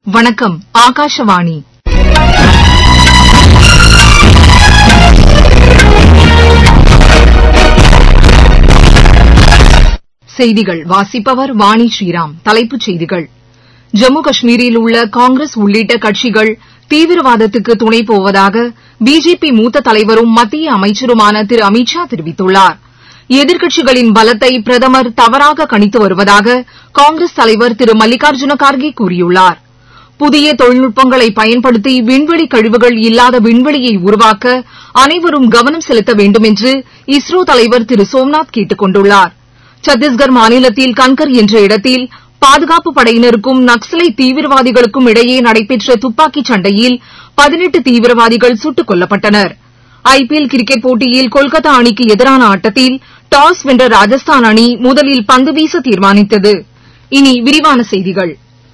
வணக்கம் ஆகாஷவாணி செய்திகள் வாசிப்பவர் வாணி ஸ்ரீராம் தலைப்புச் செய்திகள் ஜம்மு காஷ்மீரில் உள்ள காங்கிரஸ் உள்ளிட்ட கட்சிகள் தீவிரவாதத்துக்கு துணை போவதாக பிஜேபி மூத்த தலைவரும் மத்திய அமைச்சருமான திரு அமித் ஷா தெரிவித்துள்ளார் எதிர்க்கட்சிகளின் பலத்தை பிரதமர் தவறாக கணித்து வருவதாக காங்கிரஸ் தலைவர் திரு மல்லிகார்ஜுன கார்கே கூறியுள்ளார் புதிய தொழில்நுட்பங்களை பயன்படுத்தி விண்வெளி கழிவுகள் இல்லாத விண்வெளியை உருவாக்க அனைவரும் கவனம் செலுத்த வேண்டும் என்று இஸ்ரோ தலைவர் திரு சோம்நாத் கேட்டுக் கொண்டுள்ளார் சத்தீஸ்கர் மாநிலத்தில் கன்கர் என்ற இடத்தில் பாதுகாப்பு படையினருக்கும் நக்சலைட் தீவிரவாதிகளுக்கும் இடையே நடைபெற்ற துப்பாக்கிச் சண்டையில் பதினெட்டு தீவிரவாதிகள் சுட்டுக் கொல்லப்பட்டனர் ஐபிஎல் கிரிக்கெட் போட்டியில் கொல்கத்தா அணிக்கு எதிரான ஆட்டத்தில் டாஸ் வென்ற ராஜஸ்தான் அணி முதலில் பந்து வீச தீர்மானித்தது இனி விரிவான செய்திகள்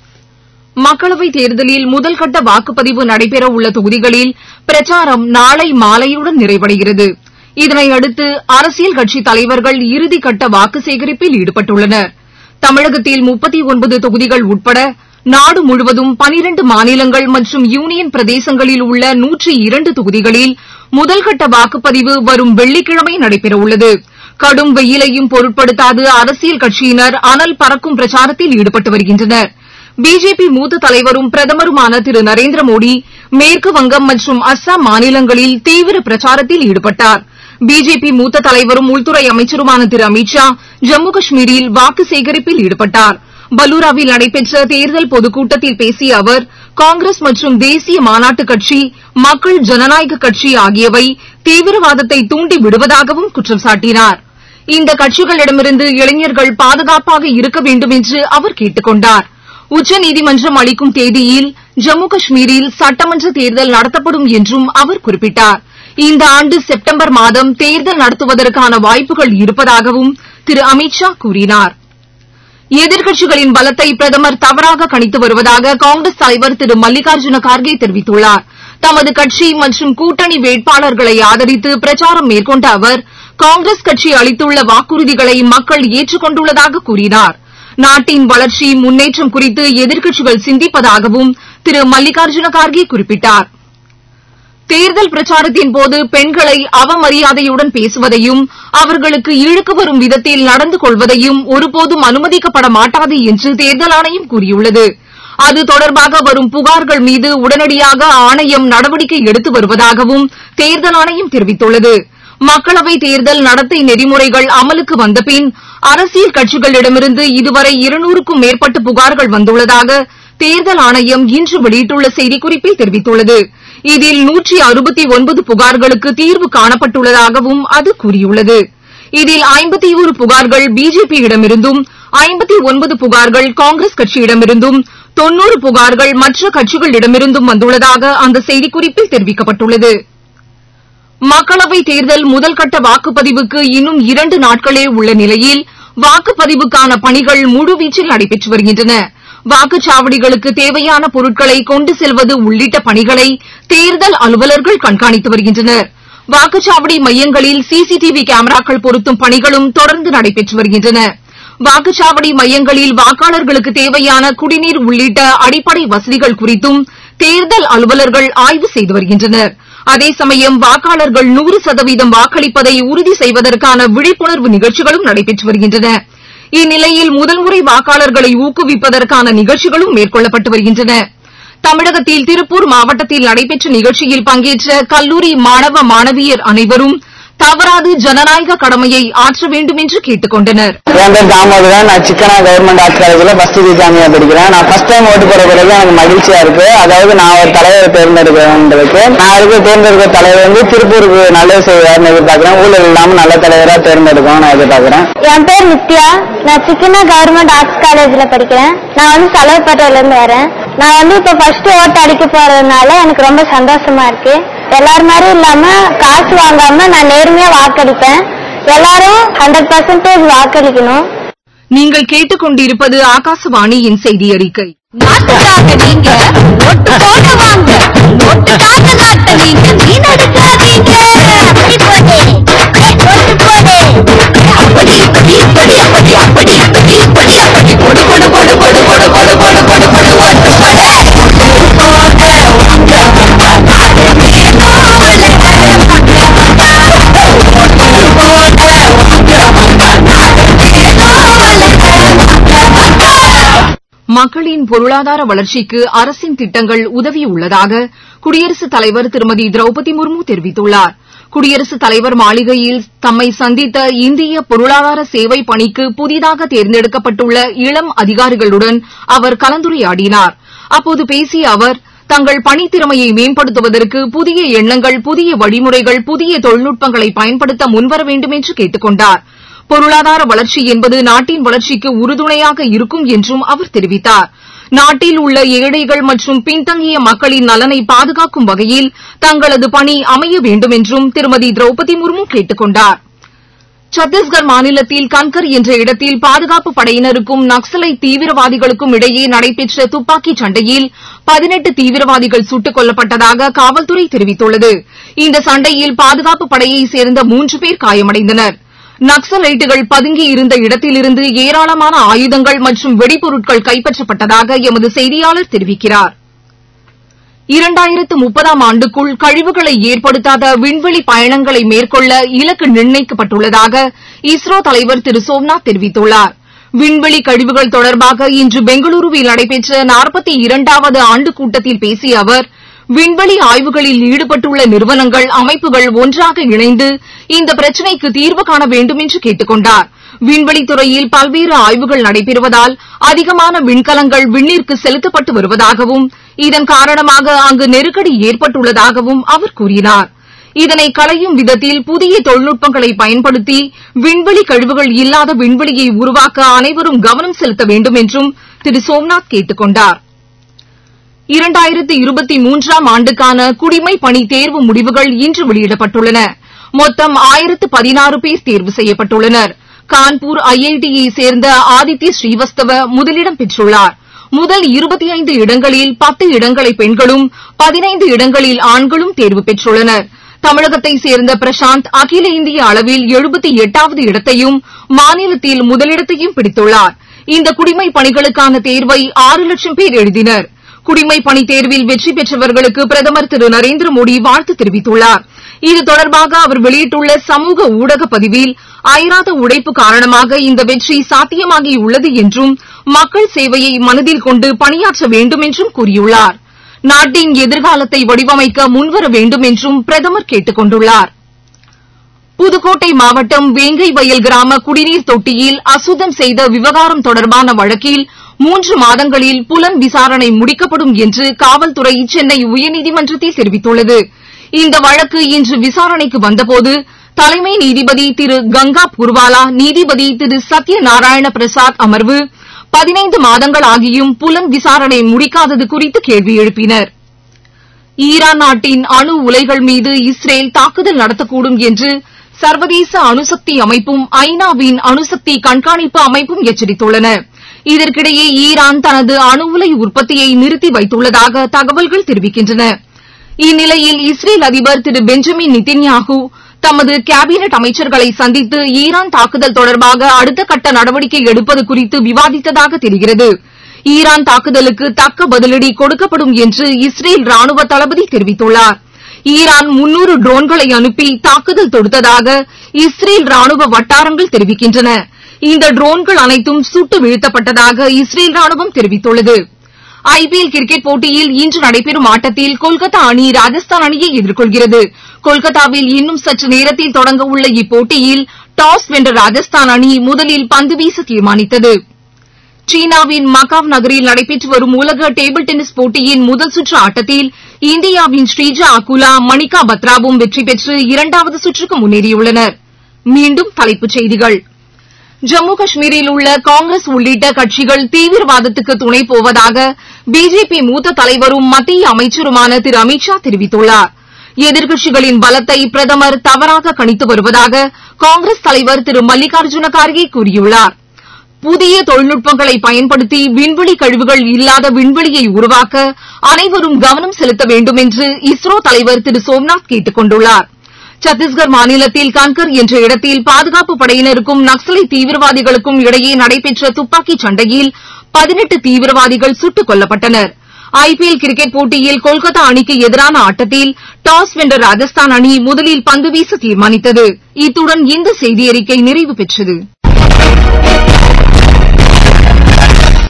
மக்களவைத் தேர்தலில் முதல்கட்ட வாக்குப்பதிவு நடைபெறவுள்ள தொகுதிகளில் பிரச்சாரம் நாளை மாலையுடன் நிறைவடைகிறது இதனையடுத்து அரசியல் கட்சித் தலைவர்கள் இறுதிக்கட்ட வாக்கு சேகரிப்பில் ஈடுபட்டுள்ளனர் தமிழகத்தில் முப்பத்தி ஒன்பது தொகுதிகள் உட்பட நாடு முழுவதும் பனிரண்டு மாநிலங்கள் மற்றும் யூனியன் பிரதேசங்களில் உள்ள நூற்றி இரண்டு தொகுதிகளில் முதல்கட்ட வாக்குப்பதிவு வரும் வெள்ளிக்கிழமை நடைபெறவுள்ளது கடும் வெயிலையும் பொருட்படுத்தாது அரசியல் கட்சியினர் அனல் பறக்கும் பிரச்சாரத்தில் ஈடுபட்டு வருகின்றனர் பிஜேபி மூத்த தலைவரும் பிரதமருமான திரு நரேந்திர மோடி மேற்குவங்கம் மற்றும் அஸ்ஸாம் மாநிலங்களில் தீவிர பிரச்சாரத்தில் ஈடுபட்டார் பிஜேபி மூத்த தலைவரும் உள்துறை அமைச்சருமான திரு அமித் ஷா ஜம்மு காஷ்மீரில் வாக்கு சேகரிப்பில் ஈடுபட்டார் பல்லூராவில் நடைபெற்ற தேர்தல் பொதுக்கூட்டத்தில் பேசிய அவர் காங்கிரஸ் மற்றும் தேசிய மாநாட்டுக் கட்சி மக்கள் ஜனநாயக கட்சி ஆகியவை தீவிரவாதத்தை தூண்டி விடுவதாகவும் குற்றம் சாட்டினார் இந்த கட்சிகளிடமிருந்து இளைஞர்கள் பாதுகாப்பாக இருக்க வேண்டும் என்று அவர் கேட்டுக் கொண்டார் உச்சநீதிமன்றம் அளிக்கும் தேதியில் ஜம்மு காஷ்மீரில் சட்டமன்ற தேர்தல் நடத்தப்படும் என்றும் அவர் குறிப்பிட்டார் இந்த ஆண்டு செப்டம்பர் மாதம் தேர்தல் நடத்துவதற்கான வாய்ப்புகள் இருப்பதாகவும் திரு அமித் ஷா கூறினார் எதிர்க்கட்சிகளின் பலத்தை பிரதமர் தவறாக கணித்து வருவதாக காங்கிரஸ் தலைவர் திரு மல்லிகார்ஜுன கார்கே தெரிவித்துள்ளார் தமது கட்சி மற்றும் கூட்டணி வேட்பாளர்களை ஆதரித்து பிரச்சாரம் மேற்கொண்ட அவர் காங்கிரஸ் கட்சி அளித்துள்ள வாக்குறுதிகளை மக்கள் ஏற்றுக் கொண்டுள்ளதாக கூறினார் நாட்டின் வளர்ச்சி முன்னேற்றம் குறித்து எதிர்க்கட்சிகள் சிந்திப்பதாகவும் திரு மல்லிகார்ஜுன கார்கே குறிப்பிட்டார் தேர்தல் பிரச்சாரத்தின்போது பெண்களை அவமரியாதையுடன் பேசுவதையும் அவர்களுக்கு இழுக்கு வரும் விதத்தில் நடந்து கொள்வதையும் ஒருபோதும் அனுமதிக்கப்பட மாட்டாது என்று தேர்தல் ஆணையம் கூறியுள்ளது அது தொடர்பாக வரும் புகார்கள் மீது உடனடியாக ஆணையம் நடவடிக்கை எடுத்து வருவதாகவும் தேர்தல் ஆணையம் தெரிவித்துள்ளது மக்களவைத் தேர்தல் நடத்தை நெறிமுறைகள் அமலுக்கு வந்தபின் அரசியல் கட்சிகளிடமிருந்து இதுவரை இருநூறுக்கும் மேற்பட்ட புகார்கள் வந்துள்ளதாக தேர்தல் ஆணையம் இன்று வெளியிட்டுள்ள செய்திக்குறிப்பில் தெரிவித்துள்ளது இதில் நூற்றி அறுபத்தி ஒன்பது புகார்களுக்கு தீர்வு காணப்பட்டுள்ளதாகவும் அது கூறியுள்ளது இதில் ஐம்பத்தி ஒரு புகார்கள் பிஜேபியிடமிருந்தும் ஐம்பத்தி ஒன்பது புகார்கள் காங்கிரஸ் கட்சியிடமிருந்தும் தொன்னூறு புகார்கள் மற்ற கட்சிகளிடமிருந்தும் வந்துள்ளதாக அந்த செய்திக்குறிப்பில் தெரிவிக்கப்பட்டுள்ளது மக்களவைத் தேர்தல் முதல்கட்ட வாக்குப்பதிவுக்கு இன்னும் இரண்டு நாட்களே உள்ள நிலையில் வாக்குப்பதிவுக்கான பணிகள் முழுவீச்சில் நடைபெற்று வருகின்றன வாக்குச்சாவடிகளுக்கு தேவையான பொருட்களை கொண்டு செல்வது உள்ளிட்ட பணிகளை தேர்தல் அலுவலர்கள் கண்காணித்து வருகின்றனர் வாக்குச்சாவடி மையங்களில் சிசிடிவி கேமராக்கள் பொருத்தும் பணிகளும் தொடர்ந்து நடைபெற்று வருகின்றன வாக்குச்சாவடி மையங்களில் வாக்காளர்களுக்கு தேவையான குடிநீர் உள்ளிட்ட அடிப்படை வசதிகள் குறித்தும் தேர்தல் அலுவலர்கள் ஆய்வு செய்து வருகின்றனர் அதே சமயம் வாக்காளர்கள் நூறு சதவீதம் வாக்களிப்பதை உறுதி செய்வதற்கான விழிப்புணர்வு நிகழ்ச்சிகளும் நடைபெற்று வருகின்றன இந்நிலையில் முதல்முறை வாக்காளர்களை ஊக்குவிப்பதற்கான நிகழ்ச்சிகளும் மேற்கொள்ளப்பட்டு வருகின்றன தமிழகத்தில் திருப்பூர் மாவட்டத்தில் நடைபெற்ற நிகழ்ச்சியில் பங்கேற்ற கல்லூரி மாணவ மாணவியர் அனைவரும் தவறாது ஜனநாயக கடமையை ஆற்ற வேண்டும் என்று கேட்டுக் கொண்டனர் என் பேர் தாமோதரன் நான் சிக்கனா கவர்மெண்ட் ஆர்ட்ஸ் காலேஜில் ஃபர்ஸ்ட் ஜாமியா படிக்கிறேன் நான் ஃபர்ஸ்ட் டைம் ஓட்டு போட பிறகு எனக்கு மகிழ்ச்சியா இருக்கு அதாவது நான் ஒரு தலைவரை தேர்ந்தெடுக்கிறேன்றதுக்கு நான் இருக்க தேர்ந்தெடுக்கிற தலைவர் வந்து திருப்பூருக்கு நல்லது செய்வார்னு எதிர்பார்க்கிறேன் ஊழல் இல்லாமல் நல்ல தலைவராக தேர்ந்தெடுக்கணும் நான் எதிர்பார்க்கிறேன் என் பேர் நித்யா நான் சிக்கனா கவர்மெண்ட் ஆர்ட்ஸ் காலேஜ்ல படிக்கிறேன் நான் வந்து தலைவப்பேட்டையில இருந்து வரேன் நான் வந்து இப்ப ஃபர்ஸ்ட் ஓட்டு அடிக்க போறதுனால எனக்கு ரொம்ப சந்தோஷமா இருக்கு எல்லாரும் மாதிரி இல்லாம காசு வாங்காம நான் நேர்மையா வாக்களிப்பேன் எல்லாரும் ஹண்ட்ரட் பர்சன்டேஜ் வாக்களிக்கணும் நீங்கள் கேட்டுக்கொண்டிருப்பது ஆகாசவாணியின் செய்தி அறிக்கை நாட்டுக்காக நீங்க ஓட்டு போட வாங்க ஓட்டுக்காக நாட்டை நீங்க வீணடிக்காதீங்க அப்படி போடு ஓட்டு போடு அப்படி இப்படி இப்படி அப்படி அப்படி இப்படி இப்படி அப்படி போடு போடு போடு போடு போடு போடு போடு போடு போடு ஓட்டு போடு மக்களின் பொருளாதார வளர்ச்சிக்கு அரசின் திட்டங்கள் உதவியுள்ளதாக குடியரசுத் தலைவர் திருமதி திரௌபதி முர்மு தெரிவித்துள்ளார் குடியரசுத் தலைவர் மாளிகையில் தம்மை சந்தித்த இந்திய பொருளாதார சேவை பணிக்கு புதிதாக தேர்ந்தெடுக்கப்பட்டுள்ள இளம் அதிகாரிகளுடன் அவர் கலந்துரையாடினார் அப்போது பேசிய அவர் தங்கள் பணித்திறமையை மேம்படுத்துவதற்கு புதிய எண்ணங்கள் புதிய வழிமுறைகள் புதிய தொழில்நுட்பங்களை பயன்படுத்த முன்வர வேண்டும் என்று கேட்டுக் கொண்டார் பொருளாதார வளர்ச்சி என்பது நாட்டின் வளர்ச்சிக்கு உறுதுணையாக இருக்கும் என்றும் அவர் தெரிவித்தார் நாட்டில் உள்ள ஏழைகள் மற்றும் பின்தங்கிய மக்களின் நலனை பாதுகாக்கும் வகையில் தங்களது பணி அமைய வேண்டும் என்றும் திருமதி திரௌபதி முர்மு கேட்டுக் கொண்டார் சத்தீஸ்கர் மாநிலத்தில் கன்கர் என்ற இடத்தில் பாதுகாப்பு படையினருக்கும் நக்சலைட் தீவிரவாதிகளுக்கும் இடையே நடைபெற்ற துப்பாக்கிச் சண்டையில் பதினெட்டு தீவிரவாதிகள் சுட்டுக் கொல்லப்பட்டதாக காவல்துறை தெரிவித்துள்ளது இந்த சண்டையில் பாதுகாப்பு படையைச் சேர்ந்த மூன்று பேர் காயமடைந்தனர் நக்சலைட்டுகள் பதுங்கியிருந்த இடத்திலிருந்து ஏராளமான ஆயுதங்கள் மற்றும் வெடிபொருட்கள் கைப்பற்றப்பட்டதாக எமது செய்தியாளர் தெரிவிக்கிறார் இரண்டாயிரத்து முப்பதாம் ஆண்டுக்குள் கழிவுகளை ஏற்படுத்தாத விண்வெளி பயணங்களை மேற்கொள்ள இலக்கு நிர்ணயிக்கப்பட்டுள்ளதாக இஸ்ரோ தலைவர் திரு சோம்நாத் தெரிவித்துள்ளார் விண்வெளி கழிவுகள் தொடர்பாக இன்று பெங்களூருவில் நடைபெற்ற நாற்பத்தி இரண்டாவது ஆண்டு கூட்டத்தில் பேசிய அவர் விண்வெளி ஆய்வுகளில் ஈடுபட்டுள்ள நிறுவனங்கள் அமைப்புகள் ஒன்றாக இணைந்து இந்த பிரச்சினைக்கு தீர்வு காண வேண்டும் என்று கேட்டுக் கொண்டார் விண்வெளித்துறையில் பல்வேறு ஆய்வுகள் நடைபெறுவதால் அதிகமான விண்கலங்கள் விண்ணிற்கு செலுத்தப்பட்டு வருவதாகவும் இதன் காரணமாக அங்கு நெருக்கடி ஏற்பட்டுள்ளதாகவும் அவர் கூறினார் இதனை களையும் விதத்தில் புதிய தொழில்நுட்பங்களை பயன்படுத்தி விண்வெளி கழிவுகள் இல்லாத விண்வெளியை உருவாக்க அனைவரும் கவனம் செலுத்த வேண்டும் என்றும் திரு சோம்நாத் கேட்டுக் கொண்டார் இரண்டாயிரத்து இருபத்தி மூன்றாம் ஆண்டுக்கான குடிமை பணி தேர்வு முடிவுகள் இன்று வெளியிடப்பட்டுள்ளன மொத்தம் ஆயிரத்து பதினாறு பேர் தேர்வு செய்யப்பட்டுள்ளனர் கான்பூர் ஐஐடியை சேர்ந்த ஆதித்ய ஸ்ரீவஸ்தவ முதலிடம் பெற்றுள்ளார் முதல் இருபத்தி ஐந்து இடங்களில் பத்து இடங்களை பெண்களும் பதினைந்து இடங்களில் ஆண்களும் தேர்வு பெற்றுள்ளனர் தமிழகத்தை சேர்ந்த பிரசாந்த் அகில இந்திய அளவில் எழுபத்தி எட்டாவது இடத்தையும் மாநிலத்தில் முதலிடத்தையும் பிடித்துள்ளார் இந்த குடிமை பணிகளுக்கான தேர்வை ஆறு லட்சம் பேர் எழுதினர் குடிமை பணி தேர்வில் வெற்றி பெற்றவர்களுக்கு பிரதமர் திரு நரேந்திர மோடி வாழ்த்து தெரிவித்துள்ளார் இது தொடர்பாக அவர் வெளியிட்டுள்ள சமூக ஊடக பதிவில் அயராத உழைப்பு காரணமாக இந்த வெற்றி சாத்தியமாகியுள்ளது என்றும் மக்கள் சேவையை மனதில் கொண்டு பணியாற்ற வேண்டும் என்றும் கூறியுள்ளார் நாட்டின் எதிர்காலத்தை வடிவமைக்க முன்வர வேண்டும் என்றும் பிரதமர் கேட்டுக் கொண்டுள்ளார் புதுக்கோட்டை மாவட்டம் வேங்கை வயல் கிராம குடிநீர் தொட்டியில் அசுத்தம் செய்த விவகாரம் தொடர்பான வழக்கில் மூன்று மாதங்களில் புலன் விசாரணை முடிக்கப்படும் என்று காவல்துறை சென்னை உயர்நீதிமன்றத்தில் தெரிவித்துள்ளது இந்த வழக்கு இன்று விசாரணைக்கு வந்தபோது தலைமை நீதிபதி திரு கங்கா புர்வாலா நீதிபதி திரு சத்யநாராயண பிரசாத் அமர்வு பதினைந்து மாதங்கள் ஆகியும் புலன் விசாரணை முடிக்காதது குறித்து கேள்வி எழுப்பினர் ஈரான் நாட்டின் அணு உலைகள் மீது இஸ்ரேல் தாக்குதல் நடத்தக்கூடும் என்று சர்வதேச அணுசக்தி அமைப்பும் ஐநாவின் அணுசக்தி கண்காணிப்பு அமைப்பும் எச்சரித்துள்ளன இதற்கிடையே ஈரான் தனது அணு உலை உற்பத்தியை நிறுத்தி வைத்துள்ளதாக தகவல்கள் தெரிவிக்கின்றன இந்நிலையில் இஸ்ரேல் அதிபர் திரு பெஞ்சமின் நிதின்யாகு தமது கேபினெட் அமைச்சர்களை சந்தித்து ஈரான் தாக்குதல் தொடர்பாக அடுத்த கட்ட நடவடிக்கை எடுப்பது குறித்து விவாதித்ததாக தெரிகிறது ஈரான் தாக்குதலுக்கு தக்க பதிலடி கொடுக்கப்படும் என்று இஸ்ரேல் ராணுவ தளபதி தெரிவித்துள்ளார் ஈரான் முன்னூறு ட்ரோன்களை அனுப்பி தாக்குதல் தொடுத்ததாக இஸ்ரேல் ராணுவ வட்டாரங்கள் தெரிவிக்கின்றன இந்த ட்ரோன்கள் அனைத்தும் சுட்டு வீழ்த்தப்பட்டதாக இஸ்ரேல் ராணுவம் தெரிவித்துள்ளது ஐபிஎல் கிரிக்கெட் போட்டியில் இன்று நடைபெறும் ஆட்டத்தில் கொல்கத்தா அணி ராஜஸ்தான் அணியை எதிர்கொள்கிறது கொல்கத்தாவில் இன்னும் சற்று நேரத்தில் தொடங்க உள்ள இப்போட்டியில் டாஸ் வென்ற ராஜஸ்தான் அணி முதலில் பந்து வீச தீர்மானித்தது சீனாவின் மகாவ் நகரில் நடைபெற்று வரும் உலக டேபிள் டென்னிஸ் போட்டியின் முதல் சுற்று ஆட்டத்தில் இந்தியாவின் ஸ்ரீஜா அகுலா மணிகா பத்ராவும் வெற்றி பெற்று இரண்டாவது சுற்றுக்கு முன்னேறியுள்ளனர் மீண்டும் தலைப்புச் செய்திகள் ஜம்மு காஷ்மீரில் உள்ள காங்கிரஸ் உள்ளிட்ட கட்சிகள் தீவிரவாதத்துக்கு துணை போவதாக பிஜேபி மூத்த தலைவரும் மத்திய அமைச்சருமான திரு அமித் ஷா தெரிவித்துள்ளார் எதிர்க்கட்சிகளின் பலத்தை பிரதமர் தவறாக கணித்து வருவதாக காங்கிரஸ் தலைவர் திரு மல்லிகார்ஜுன கார்கே கூறியுள்ளார் புதிய தொழில்நுட்பங்களை பயன்படுத்தி விண்வெளி கழிவுகள் இல்லாத விண்வெளியை உருவாக்க அனைவரும் கவனம் செலுத்த வேண்டும் என்று இஸ்ரோ தலைவர் திரு சோம்நாத் கேட்டுக் கொண்டுள்ளார் சத்தீஸ்கர் மாநிலத்தில் கன்கர் என்ற இடத்தில் பாதுகாப்பு படையினருக்கும் நக்சலைட் தீவிரவாதிகளுக்கும் இடையே நடைபெற்ற துப்பாக்கிச் சண்டையில் பதினெட்டு தீவிரவாதிகள் சுட்டுக் கொல்லப்பட்டனர் ஐபிஎல் கிரிக்கெட் போட்டியில் கொல்கத்தா அணிக்கு எதிரான ஆட்டத்தில் டாஸ் வென்ற ராஜஸ்தான் அணி முதலில் பந்து வீச தீர்மானித்தது இத்துடன் இந்த செய்தியறிக்கை நிறைவு பெற்றது